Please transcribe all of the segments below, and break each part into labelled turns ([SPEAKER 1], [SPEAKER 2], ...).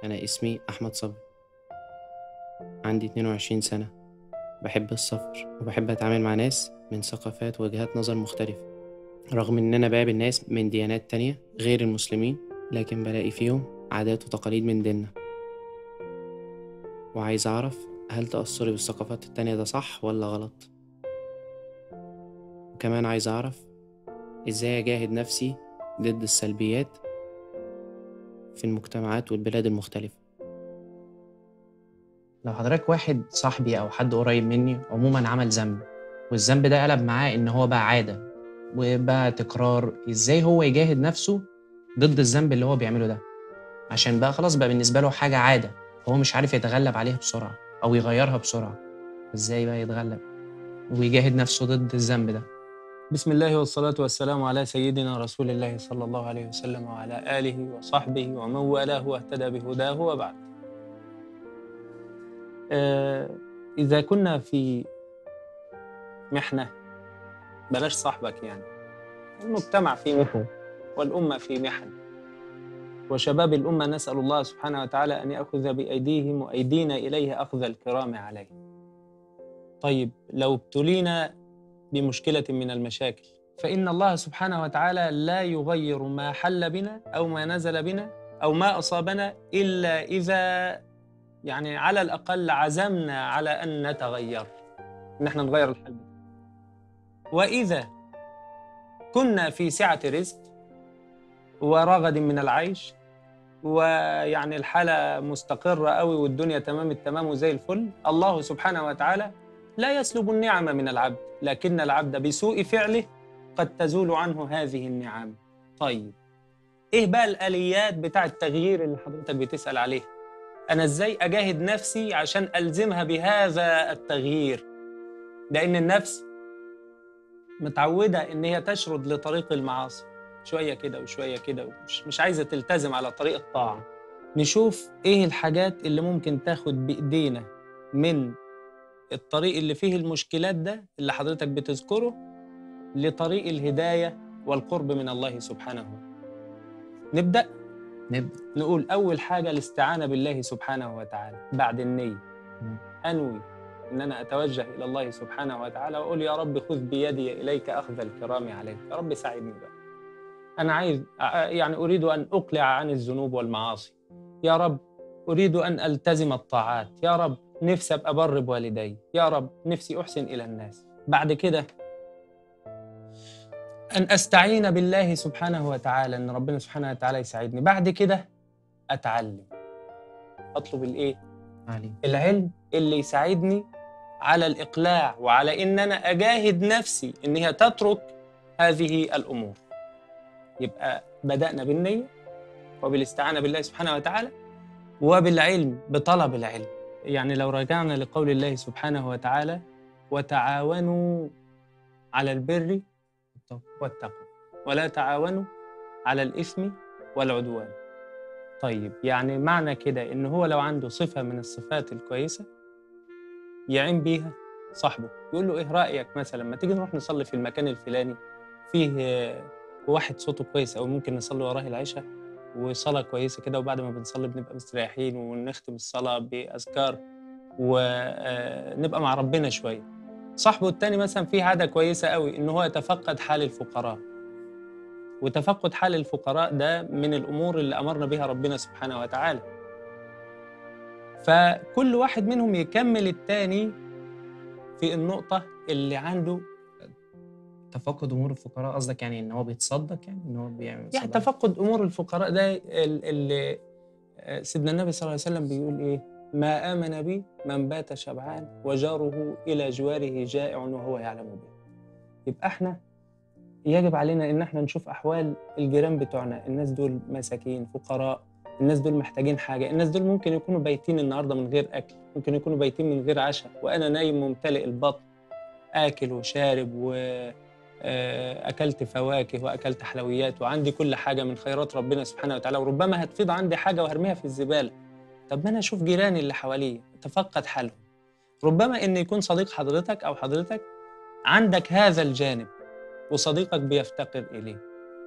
[SPEAKER 1] أنا اسمي أحمد صبري عندي 22 سنة بحب السفر وبحب أتعامل مع ناس من ثقافات ووجهات نظر مختلفة رغم إن أنا بقابل ناس من ديانات تانية غير المسلمين لكن بلاقي فيهم عادات وتقاليد من ديننا وعايز أعرف هل تأثري بالثقافات التانية ده صح ولا غلط وكمان عايز أعرف إزاي أجاهد نفسي ضد السلبيات في المجتمعات والبلاد المختلفة لو حضرتك واحد صاحبي أو حد قريب مني عموما عمل ذنب والذنب ده قلب معاه إن هو بقى عادة وبقى تكرار إزاي هو يجاهد نفسه ضد الذنب اللي هو بيعمله ده عشان بقى خلاص بقى بالنسبة له حاجة عادة هو مش عارف يتغلب عليها بسرعة أو يغيرها بسرعة إزاي بقى يتغلب ويجاهد نفسه ضد الذنب ده
[SPEAKER 2] بسم الله والصلاة والسلام على سيدنا رسول الله صلى الله عليه وسلم وعلى آله وصحبه ومن والاه واهتدى بهداه وبعد. آه إذا كنا في محنة بلاش صاحبك يعني المجتمع في محن والأمة في محن وشباب الأمة نسأل الله سبحانه وتعالى أن يأخذ بأيديهم وأيدينا إليه أخذ الكرام عليه. طيب لو ابتلينا بمشكلة من المشاكل فإن الله سبحانه وتعالى لا يغير ما حل بنا أو ما نزل بنا أو ما أصابنا إلا إذا يعني على الأقل عزمنا على أن نتغير إن احنا نغير الحال ده. وإذا كنا في سعة رزق ورغد من العيش ويعني الحالة مستقرة قوي والدنيا تمام التمام وزي الفل الله سبحانه وتعالى لا يسلب النعم من العبد لكن العبد بسوء فعله قد تزول عنه هذه النعم طيب ايه بقى الاليات بتاع التغيير اللي حضرتك بتسال عليه انا ازاي اجاهد نفسي عشان الزمها بهذا التغيير لان النفس متعوده ان هي تشرد لطريق المعاصي شويه كده وشويه كده ومش مش عايزه تلتزم على طريق الطاعه نشوف ايه الحاجات اللي ممكن تاخد بايدينا من الطريق اللي فيه المشكلات ده اللي حضرتك بتذكره لطريق الهداية والقرب من الله سبحانه نبدأ
[SPEAKER 1] نبدأ
[SPEAKER 2] نقول أول حاجة الاستعانة بالله سبحانه وتعالى بعد النية
[SPEAKER 1] مم.
[SPEAKER 2] أنوي إن أنا أتوجه إلى الله سبحانه وتعالى وأقول يا رب خذ بيدي إليك أخذ الكرام عليك يا رب ساعدني بقى أنا عايز يعني أريد أن أقلع عن الذنوب والمعاصي يا رب أريد أن ألتزم الطاعات يا رب نفسي ابقى بر بوالدي يا رب نفسي احسن الى الناس بعد كده ان استعين بالله سبحانه وتعالى ان ربنا سبحانه وتعالى يساعدني بعد كده اتعلم اطلب الايه
[SPEAKER 1] علي
[SPEAKER 2] العلم اللي يساعدني على الاقلاع وعلى ان انا اجاهد نفسي ان هي تترك هذه الامور يبقى بدانا بالنيه وبالاستعانه بالله سبحانه وتعالى وبالعلم بطلب العلم يعني لو رجعنا لقول الله سبحانه وتعالى وتعاونوا على البر والتقوى ولا تعاونوا على الإثم والعدوان طيب يعني معنى كده إن هو لو عنده صفة من الصفات الكويسة يعين بيها صاحبه يقول له إيه رأيك مثلا ما تيجي نروح نصلي في المكان الفلاني فيه آه، واحد صوته كويس أو ممكن نصلي وراه العشاء وصلاة كويسة كده وبعد ما بنصلي بنبقى مستريحين ونختم الصلاة بأذكار ونبقى مع ربنا شوية صاحبه التاني مثلا فيه عادة كويسة قوي إن هو يتفقد حال الفقراء وتفقد حال الفقراء ده من الأمور اللي أمرنا بها ربنا سبحانه وتعالى فكل واحد منهم يكمل التاني في النقطة اللي عنده
[SPEAKER 1] تفقد امور الفقراء قصدك يعني ان هو بيتصدق يعني ان هو بيعمل
[SPEAKER 2] يعني
[SPEAKER 1] صدقة؟
[SPEAKER 2] تفقد امور الفقراء ده ال- اللي سيدنا النبي صلى الله عليه وسلم بيقول ايه ما امن بي من بات شبعان وجاره الى جواره جائع وهو يعلم به يبقى احنا يجب علينا ان احنا نشوف احوال الجيران بتوعنا الناس دول مساكين فقراء الناس دول محتاجين حاجه الناس دول ممكن يكونوا بايتين النهارده من غير اكل ممكن يكونوا بايتين من غير عشاء وانا نايم ممتلئ البطن اكل وشارب و آه، اكلت فواكه واكلت حلويات وعندي كل حاجه من خيرات ربنا سبحانه وتعالى وربما هتفيض عندي حاجه وهرميها في الزباله طب ما انا اشوف جيراني اللي حواليا اتفقد حالهم ربما ان يكون صديق حضرتك او حضرتك عندك هذا الجانب وصديقك بيفتقر اليه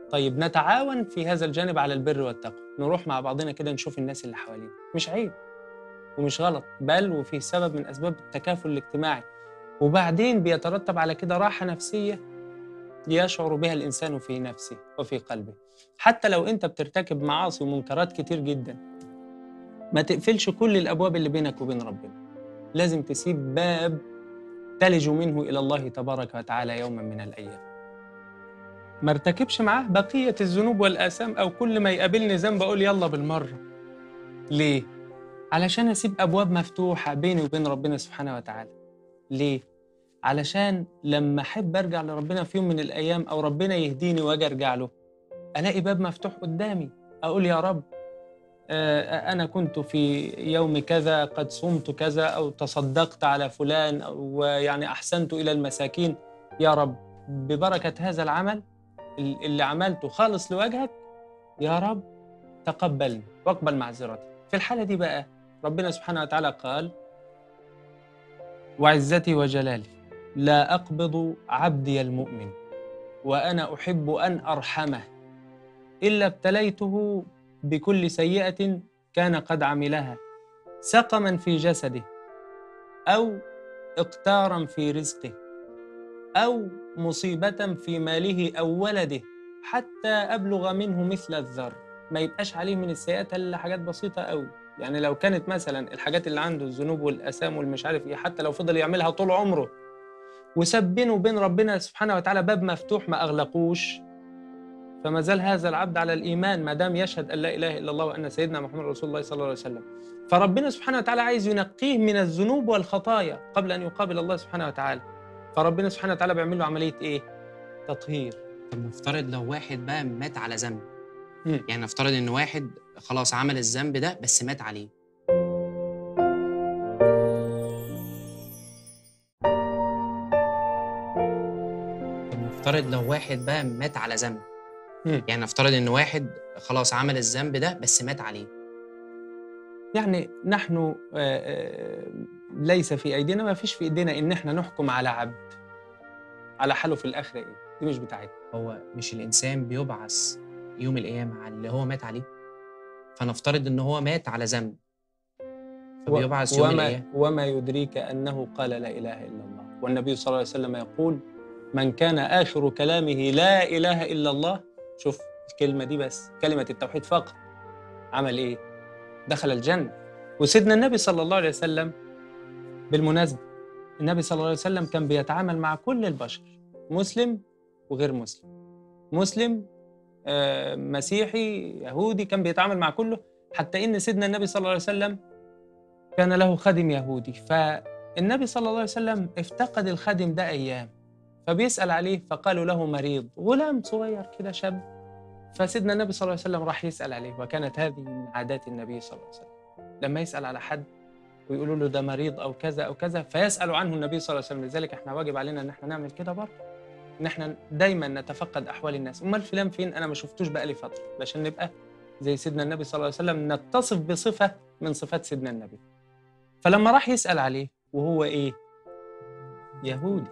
[SPEAKER 2] طيب نتعاون في هذا الجانب على البر والتقوى نروح مع بعضنا كده نشوف الناس اللي حوالينا مش عيب ومش غلط بل وفي سبب من اسباب التكافل الاجتماعي وبعدين بيترتب على كده راحه نفسيه يشعر بها الانسان في نفسه وفي قلبه حتى لو انت بترتكب معاصي ومنكرات كتير جدا ما تقفلش كل الابواب اللي بينك وبين ربنا لازم تسيب باب تلج منه الى الله تبارك وتعالى يوما من الايام ما ارتكبش معاه بقيه الذنوب والاثام او كل ما يقابلني ذنب اقول يلا بالمره ليه علشان اسيب ابواب مفتوحه بيني وبين ربنا سبحانه وتعالى ليه علشان لما احب ارجع لربنا في يوم من الايام او ربنا يهديني واجي ارجع له الاقي باب مفتوح قدامي اقول يا رب آه، انا كنت في يوم كذا قد صمت كذا او تصدقت على فلان او يعني احسنت الى المساكين يا رب ببركه هذا العمل اللي عملته خالص لوجهك يا رب تقبلني واقبل معذرتي في الحاله دي بقى ربنا سبحانه وتعالى قال وعزتي وجلالي لا اقبض عبدي المؤمن وانا احب ان ارحمه الا ابتليته بكل سيئه كان قد عملها سقما في جسده او اقتارا في رزقه او مصيبه في ماله او ولده حتى ابلغ منه مثل الذر ما يبقاش عليه من السيئات الا حاجات بسيطه قوي يعني لو كانت مثلا الحاجات اللي عنده الذنوب والاثام والمش عارف ايه حتى لو فضل يعملها طول عمره وساب بينه وبين ربنا سبحانه وتعالى باب مفتوح ما اغلقوش فما زال هذا العبد على الايمان ما دام يشهد ان لا اله الا الله وان سيدنا محمد رسول الله صلى الله عليه وسلم فربنا سبحانه وتعالى عايز ينقيه من الذنوب والخطايا قبل ان يقابل الله سبحانه وتعالى فربنا سبحانه وتعالى بيعمل له عمليه ايه تطهير
[SPEAKER 1] طب نفترض لو واحد بقى مات على ذنب
[SPEAKER 2] مم.
[SPEAKER 1] يعني نفترض ان واحد خلاص عمل الذنب ده بس مات عليه طب نفترض لو واحد بقى مات على ذنب
[SPEAKER 2] مم.
[SPEAKER 1] يعني نفترض ان واحد خلاص عمل الذنب ده بس مات عليه
[SPEAKER 2] يعني نحن آه، آه، ليس في ايدينا ما فيش في ايدينا ان احنا نحكم على عبد على حاله في الاخره ايه دي مش بتاعتنا
[SPEAKER 1] هو مش الانسان بيبعث يوم القيامه على اللي هو مات عليه فنفترض ان هو مات على ذنب فبيبعث يوم
[SPEAKER 2] وما,
[SPEAKER 1] القيامه
[SPEAKER 2] وما يدريك انه قال لا اله الا الله والنبي صلى الله عليه وسلم يقول من كان اخر كلامه لا اله الا الله شوف الكلمه دي بس كلمه التوحيد فقط عمل ايه دخل الجنه وسيدنا النبي صلى الله عليه وسلم بالمناسبه النبي صلى الله عليه وسلم كان بيتعامل مع كل البشر مسلم وغير مسلم مسلم آه، مسيحي يهودي كان بيتعامل مع كله حتى ان سيدنا النبي صلى الله عليه وسلم كان له خادم يهودي فالنبي صلى الله عليه وسلم افتقد الخادم ده ايام فبيسال عليه فقالوا له مريض غلام صغير كده شاب فسيدنا النبي صلى الله عليه وسلم راح يسال عليه وكانت هذه من عادات النبي صلى الله عليه وسلم لما يسال على حد ويقولوا له ده مريض او كذا او كذا فيسال عنه النبي صلى الله عليه وسلم لذلك احنا واجب علينا ان احنا نعمل كده برضه ان احنا دايما نتفقد احوال الناس امال فلان فين انا ما شفتوش بقالي فتره عشان نبقى زي سيدنا النبي صلى الله عليه وسلم نتصف بصفه من صفات سيدنا النبي فلما راح يسال عليه وهو ايه يهودي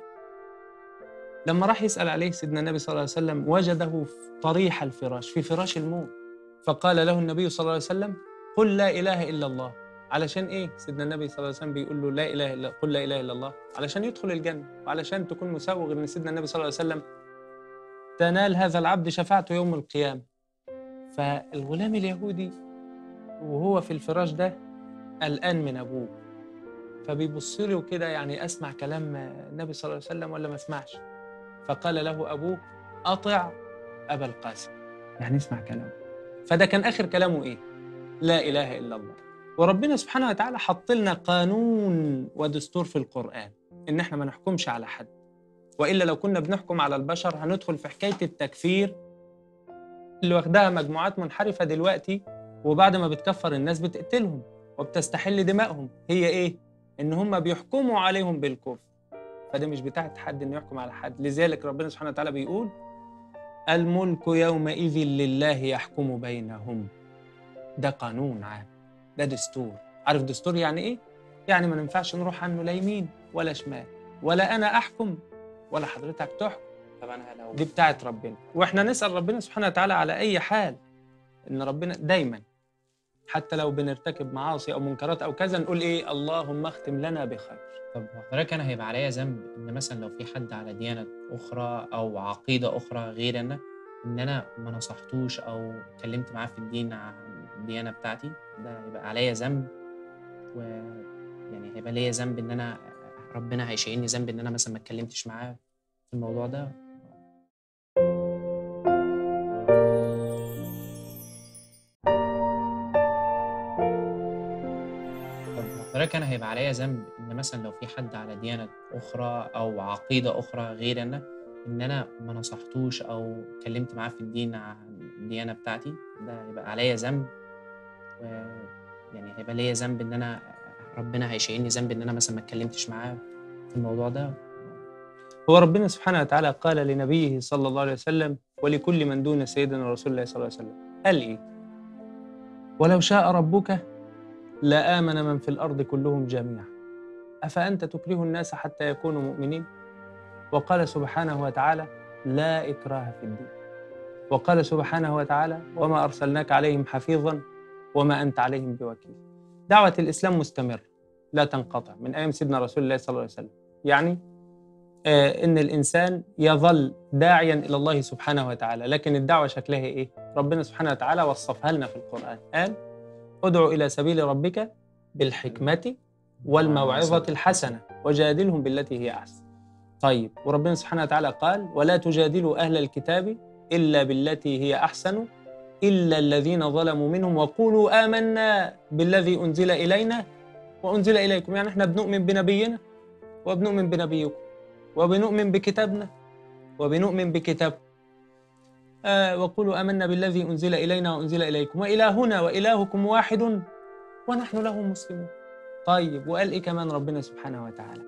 [SPEAKER 2] لما راح يسال عليه سيدنا النبي صلى الله عليه وسلم وجده في طريح الفراش في فراش الموت فقال له النبي صلى الله عليه وسلم قل لا اله الا الله علشان ايه سيدنا النبي صلى الله عليه وسلم بيقول له لا اله الا قل لا اله الا الله علشان يدخل الجنه وعلشان تكون مسوغ ان سيدنا النبي صلى الله عليه وسلم تنال هذا العبد شفاعته يوم القيامه فالغلام اليهودي وهو في الفراش ده قلقان من ابوه فبيبص له كده يعني اسمع كلام النبي صلى الله عليه وسلم ولا ما اسمعش فقال له ابوه اطع ابا القاسم يعني اسمع كلامه فده كان اخر كلامه ايه لا اله الا الله وربنا سبحانه وتعالى حط لنا قانون ودستور في القرآن إن إحنا ما نحكمش على حد وإلا لو كنا بنحكم على البشر هندخل في حكاية التكفير اللي واخدها مجموعات منحرفة دلوقتي وبعد ما بتكفر الناس بتقتلهم وبتستحل دمائهم هي إيه؟ إن هم بيحكموا عليهم بالكفر فده مش بتاعت حد إنه يحكم على حد لذلك ربنا سبحانه وتعالى بيقول الملك يومئذ لله يحكم بينهم ده قانون عام ده دستور عارف دستور يعني ايه يعني ما ينفعش نروح عنه لا يمين ولا شمال ولا انا احكم ولا حضرتك تحكم
[SPEAKER 1] طب انا لو
[SPEAKER 2] دي بتاعت ربنا واحنا نسال ربنا سبحانه وتعالى على اي حال ان ربنا دايما حتى لو بنرتكب معاصي او منكرات او كذا نقول ايه اللهم اختم لنا بخير
[SPEAKER 1] طب هو حضرتك انا هيبقى عليا ذنب ان مثلا لو في حد على ديانه اخرى او عقيده اخرى غير انا ان انا ما نصحتوش او اتكلمت معاه في الدين عن الديانه بتاعتي ده هيبقى عليا ذنب و يعني هيبقى ليا ذنب ان انا ربنا هيشيلني ذنب ان انا مثلا ما اتكلمتش معاه في الموضوع ده طب حضرتك انا هيبقى عليا ذنب ان مثلا لو في حد على ديانه اخرى او عقيده اخرى غير انا ان انا ما نصحتوش او اتكلمت معاه في الدين عن الديانه بتاعتي ده هيبقى عليا ذنب و يعني هيبقى ليا ذنب ان انا ربنا هيشيلني ذنب ان انا مثلا ما اتكلمتش معاه في الموضوع ده
[SPEAKER 2] هو ربنا سبحانه وتعالى قال لنبيه صلى الله عليه وسلم ولكل من دون سيدنا رسول الله صلى الله عليه وسلم قال ايه ولو شاء ربك لآمن من في الأرض كلهم جميعا أفأنت تكره الناس حتى يكونوا مؤمنين وقال سبحانه وتعالى لا إكراه في الدين وقال سبحانه وتعالى وما أرسلناك عليهم حفيظا وما أنت عليهم بوكيل دعوة الإسلام مستمرة لا تنقطع من أيام سيدنا رسول الله صلى الله عليه وسلم يعني آه إن الإنسان يظل داعيا إلى الله سبحانه وتعالى لكن الدعوة شكلها إيه؟ ربنا سبحانه وتعالى وصفها لنا في القرآن قال ادعو إلى سبيل ربك بالحكمة والموعظة الحسنة وجادلهم بالتي هي أحسن طيب وربنا سبحانه وتعالى قال ولا تجادلوا أهل الكتاب إلا بالتي هي أحسن إلا الذين ظلموا منهم وقولوا آمنا بالذي أنزل إلينا وأنزل إليكم يعني إحنا بنؤمن بنبينا وبنؤمن بنبيكم وبنؤمن بكتابنا وبنؤمن بكتابكم آه وقولوا آمنا بالذي أنزل إلينا وأنزل إليكم وإلهنا وإلهكم واحد ونحن له مسلمون طيب وقال إيه كمان ربنا سبحانه وتعالى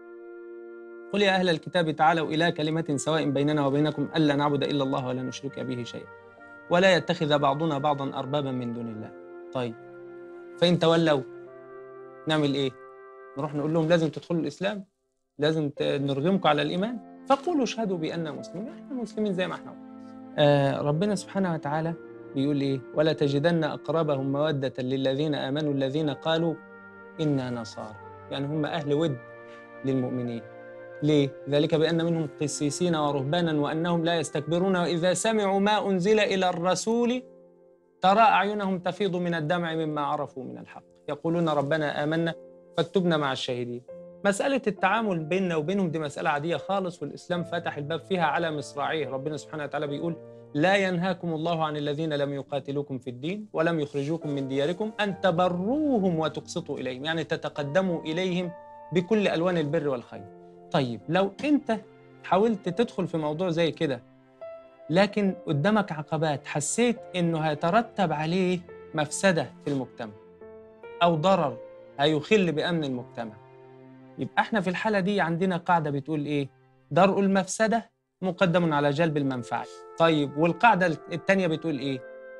[SPEAKER 2] قل يا أهل الكتاب تعالوا إلى كلمة سواء بيننا وبينكم ألا نعبد إلا الله ولا نشرك به شيئا ولا يتخذ بعضنا بعضا أربابا من دون الله طيب فإن تولوا نعمل إيه؟ نروح نقول لهم لازم تدخلوا الإسلام لازم ت- نرغمكم على الإيمان فقولوا اشهدوا بأننا مسلمين احنا مسلمين زي ما احنا آه ربنا سبحانه وتعالى بيقول إيه ولا تجدن أقربهم مودة للذين آمنوا الذين قالوا إنا نصارى يعني هم أهل ود للمؤمنين ليه؟ ذلك بأن منهم قسيسين ورهبانا وأنهم لا يستكبرون وإذا سمعوا ما أنزل إلى الرسول ترى أعينهم تفيض من الدمع مما عرفوا من الحق يقولون ربنا آمنا فاكتبنا مع الشاهدين مسألة التعامل بيننا وبينهم دي مسألة عادية خالص والإسلام فتح الباب فيها على مصراعيه ربنا سبحانه وتعالى بيقول لا ينهاكم الله عن الذين لم يقاتلوكم في الدين ولم يخرجوكم من دياركم أن تبروهم وتقسطوا إليهم يعني تتقدموا إليهم بكل ألوان البر والخير طيب لو أنت حاولت تدخل في موضوع زي كده لكن قدامك عقبات حسيت إنه هيترتب عليه مفسدة في المجتمع أو ضرر هيخل بأمن المجتمع يبقى احنا في الحالة دي عندنا قاعدة بتقول إيه؟ درء المفسدة مقدم على جلب المنفعة طيب والقاعدة التانية بتقول إيه؟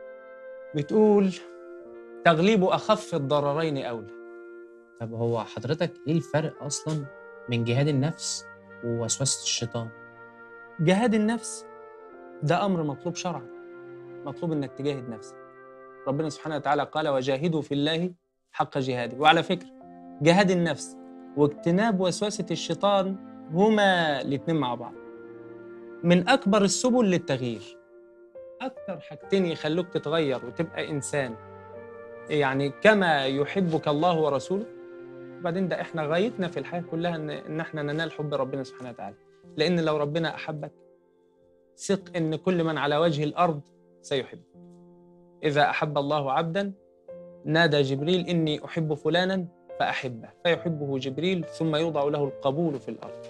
[SPEAKER 2] بتقول تغليب أخف الضررين أولى
[SPEAKER 1] طب هو حضرتك ايه الفرق اصلا من جهاد النفس ووسوسه الشيطان
[SPEAKER 2] جهاد النفس ده أمر مطلوب شرعا مطلوب إنك تجاهد نفسك ربنا سبحانه وتعالى قال وجاهدوا في الله حق جهاده وعلى فكرة جهاد النفس واجتناب وسوسة الشيطان هما الاتنين مع بعض من أكبر السبل للتغيير أكتر حاجتين يخلوك تتغير وتبقى إنسان يعني كما يحبك الله ورسوله وبعدين ده احنا غايتنا في الحياة كلها إن, إن احنا ننال حب ربنا سبحانه وتعالى لأن لو ربنا أحبك ثق إن كل من على وجه الأرض سيحبك إذا أحب الله عبدا نادى جبريل إني أحب فلانا فأحبه فيحبه جبريل ثم يوضع له القبول في الأرض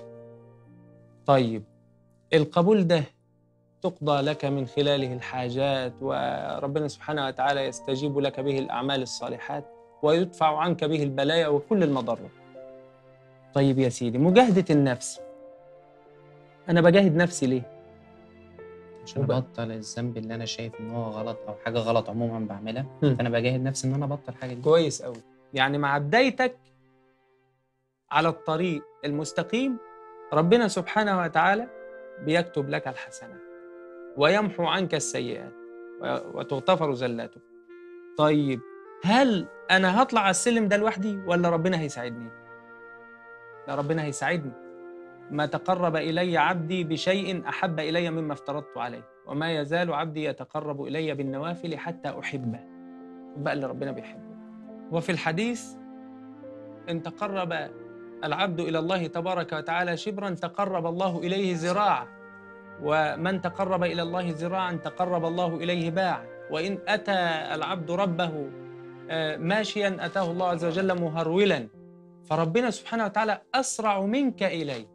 [SPEAKER 2] طيب القبول ده تقضى لك من خلاله الحاجات وربنا سبحانه وتعالى يستجيب لك به الأعمال الصالحات ويدفع عنك به البلايا وكل المضرة طيب يا سيدي مجاهدة النفس أنا بجاهد نفسي ليه؟
[SPEAKER 1] عشان
[SPEAKER 2] وبقى-
[SPEAKER 1] ابطل الذنب اللي انا شايف ان هو غلط او حاجه غلط عموما بعملها
[SPEAKER 2] مم.
[SPEAKER 1] فانا بجاهد نفسي ان انا ابطل حاجه دي
[SPEAKER 2] كويس قوي يعني مع بدايتك على الطريق المستقيم ربنا سبحانه وتعالى بيكتب لك الحسنات ويمحو عنك السيئات و- وتغتفر زلاتك طيب هل انا هطلع على السلم ده لوحدي ولا ربنا هيساعدني لا ربنا هيساعدني ما تقرب الي عبدي بشيء احب الي مما افترضت عليه وما يزال عبدي يتقرب الي بالنوافل حتى احبه بقى اللي ربنا بيحبه وفي الحديث ان تقرب العبد الى الله تبارك وتعالى شبرا تقرب الله اليه ذراعا ومن تقرب الى الله ذراعا تقرب الله اليه باعا وان اتى العبد ربه آه، ماشيا اتاه الله عز وجل مهرولا فربنا سبحانه وتعالى اسرع منك اليك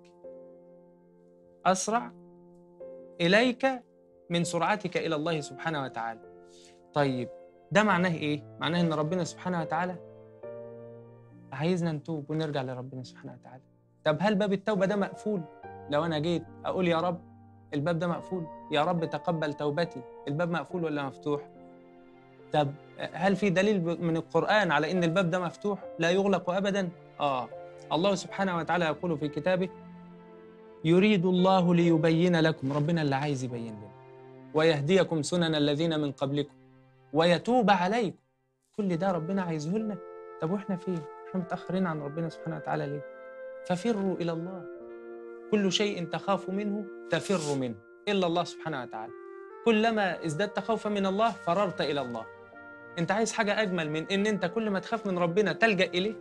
[SPEAKER 2] اسرع اليك من سرعتك الى الله سبحانه وتعالى طيب ده معناه ايه معناه ان ربنا سبحانه وتعالى عايزنا نتوب ونرجع لربنا سبحانه وتعالى طب هل باب التوبه ده مقفول لو انا جيت اقول يا رب الباب ده مقفول يا رب تقبل توبتي الباب مقفول ولا مفتوح طب هل في دليل من القرآن على إن الباب ده مفتوح لا يغلق أبدا آه الله سبحانه وتعالى يقول في كتابه يريد الله ليبين لكم ربنا اللي عايز يبين لنا ويهديكم سنن الذين من قبلكم ويتوب عليكم كل ده ربنا عايزه لنا طب واحنا فين احنا متأخرين عن ربنا سبحانه وتعالى ليه ففروا إلى الله كل شيء تخاف منه تفر منه إلا الله سبحانه وتعالى كلما ازددت خوفا من الله فررت إلى الله انت عايز حاجة أجمل من إن أنت كل ما تخاف من ربنا تلجأ إليه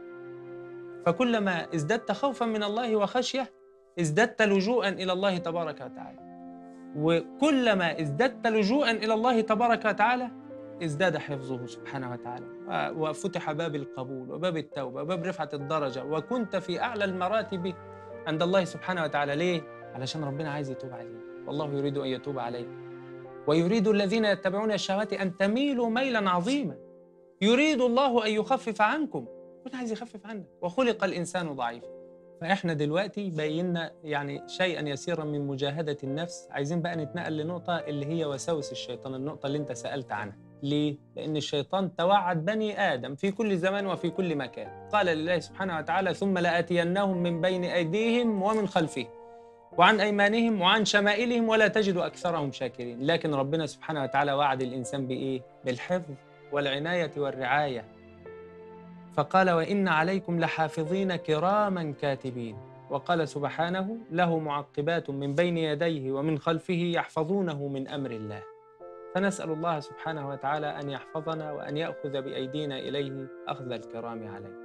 [SPEAKER 2] فكلما ازددت خوفا من الله وخشية ازددت لجوءا إلى الله تبارك وتعالى وكلما ازددت لجوءا إلى الله تبارك وتعالى ازداد حفظه سبحانه وتعالى و- وفتح باب القبول وباب التوبة وباب رفعة الدرجة وكنت في أعلى المراتب عند الله سبحانه وتعالى ليه؟ علشان ربنا عايز يتوب عليك والله يريد أن يتوب عليك ويريد الذين يتبعون الشهوات أن تميلوا ميلا عظيما يريد الله أن يخفف عنكم ربنا عايز يخفف عنك وخلق الإنسان ضعيفا فإحنا دلوقتي بينا يعني شيئا يسيرا من مجاهدة النفس عايزين بقى نتنقل لنقطة اللي هي وساوس الشيطان النقطة اللي أنت سألت عنها ليه؟ لأن الشيطان توعد بني آدم في كل زمان وفي كل مكان قال لله سبحانه وتعالى ثم لآتينهم من بين أيديهم ومن خلفهم وعن أيمانهم وعن شمائلهم ولا تجد أكثرهم شاكرين لكن ربنا سبحانه وتعالى وعد الإنسان بإيه؟ بالحفظ والعناية والرعاية فقال وإن عليكم لحافظين كراما كاتبين وقال سبحانه له معقبات من بين يديه ومن خلفه يحفظونه من أمر الله فنسأل الله سبحانه وتعالى أن يحفظنا وأن يأخذ بأيدينا إليه أخذ الكرام عليه